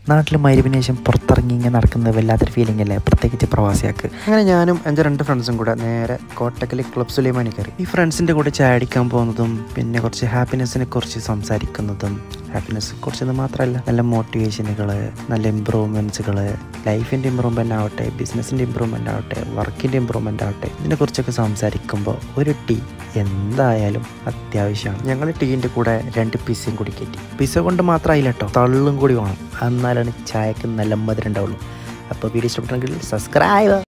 നാട്ടിൽ മരുവിന് ശേഷം പുറത്തിറങ്ങി ഇങ്ങനെ നടക്കുന്നത് വല്ലാത്തൊരു ഫീലിംഗ് അല്ലേ പ്രത്യേകിച്ച് പ്രവാസിയാക്ക് അങ്ങനെ ഞാനും എൻ്റെ രണ്ട് ഫ്രണ്ട്സും കൂടെ നേരെ കോട്ടക്കൽ ക്ലബ് സുലൈമാനി കയറി ഈ ഫ്രണ്ട്സിൻ്റെ കൂടെ ചായ അടിക്കാൻ പോകുന്നതും പിന്നെ കുറച്ച് ഹാപ്പിനെസ്സിനെ കുറിച്ച് സംസാരിക്കുന്നതും ഹാപ്പിനെസ് കുറിച്ചെന്ന് മാത്രമല്ല നല്ല മോട്ടിവേഷനുകൾ നല്ല ഇമ്പ്രൂവ്മെൻറ്റ്സുകൾ ലൈഫിൻ്റെ ഇമ്പ്രൂവ്മെൻ്റ് ആവട്ടെ ബിസിനസ്സിൻ്റെ ഇമ്പ്രൂവ്മെൻ്റ് ആവട്ടെ വർക്കിൻ്റെ ഇമ്പ്രൂവ്മെൻ്റ് ആവട്ടെ ഇതിനെക്കുറിച്ചൊക്കെ സംസാരിക്കുമ്പോൾ ഒരു ടീ എന്തായാലും അത്യാവശ്യമാണ് ഞങ്ങൾ ടീൻ്റെ കൂടെ രണ്ട് പിസയും കൂടി കയറ്റി പിസ കൊണ്ട് മാത്രമായില്ല കേട്ടോ തള്ളും കൂടി വേണം എന്നാലാണ് ചായക്ക് നല്ല മധുരം ഉണ്ടാവുള്ളൂ അപ്പോൾ വീഡിയോ ഇഷ്ടപ്പെട്ടെങ്കിൽ സബ്സ്ക്രൈബ്